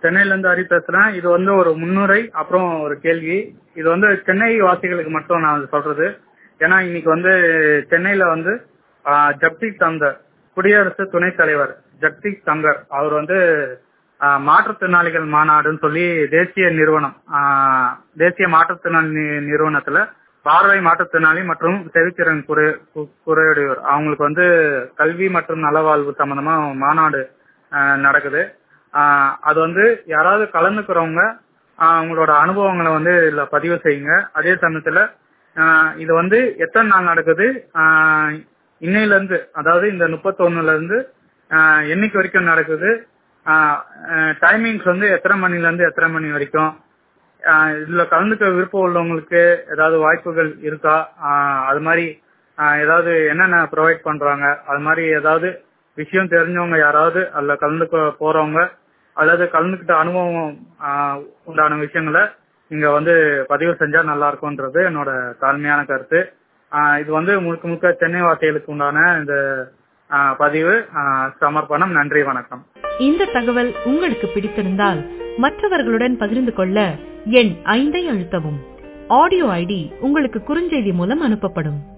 சென்னையில இருந்து ஹரி பேசுறேன் இது வந்து ஒரு முன்னுரை அப்புறம் ஒரு கேள்வி இது வந்து சென்னை வாசிகளுக்கு மட்டும் நான் சொல்றது ஏன்னா இன்னைக்கு வந்து சென்னையில வந்து ஆஹ், ஜக்தீப் தங்கர் குடியரசு துணைத் தலைவர் ஜக்தீப் தங்கர் அவர் வந்து ஆஹ், மாற்றுத்திறனாளிகள் மாநாடுன்னு சொல்லி தேசிய நிறுவனம் ஆஹ், தேசிய மாற்றுத்திறனாளி நி- நிறுவனத்துல பார்வை மாற்றுத்திறனாளி மற்றும் செவித்திறன் குறை கு- குறையுடையோர் அவங்களுக்கு வந்து கல்வி மற்றும் நலவாழ்வு சம்பந்தமா மாநாடு ஆஹ், நடக்குது ஆஹ், அது வந்து யாராவது கலந்துக்கிறவங்க ஆஹ், உங்களோட அனுபவங்களை வந்து இதுல பதிவு செய்யுங்க அதே சமயத்துல ஆஹ், இது வந்து எத்தனை நாள் நடக்குது ஆஹ், இன்னையில இருந்து அதாவது இந்த முப்பத்தொன்னுல இருந்து ஆஹ், என்னைக்கு வரைக்கும் நடக்குது டைமிங்ஸ் வந்து எத்தனை மணில இருந்து எத்தனை மணி வரைக்கும் ஆஹ், இதுல கலந்துக்க விருப்பம் உள்ளவங்களுக்கு ஏதாவது வாய்ப்புகள் இருக்கா ஆஹ், அது மாதிரி ஆஹ், ஏதாவது என்னென்ன ப்ரொவைட் பண்றாங்க அது மாதிரி ஏதாவது விஷயம் தெரிஞ்சவங்க யாராவது அதுல கலந்துக்க போறவங்க அல்லது கலந்துக்கிட்ட அனுபவம் ஆஹ், உண்டான விஷயங்களை இங்க வந்து பதிவு செஞ்சா நல்லா இருக்கும்ன்றது என்னோட தாழ்மையான கருத்து ஆஹ், இது வந்து முழுக்க முழுக்க சென்னை வாசிகளுக்கு உண்டான இந்த ஆஹ், பதிவு ஆஹ், சமர்ப்பணம் நன்றி வணக்கம் இந்த தகவல் உங்களுக்கு பிடித்திருந்தால் மற்றவர்களுடன் பகிர்ந்து கொள்ள எண் ஐந்தை அழுத்தவும் ஆடியோ ஐடி உங்களுக்கு குறுஞ்செய்தி மூலம் அனுப்பப்படும்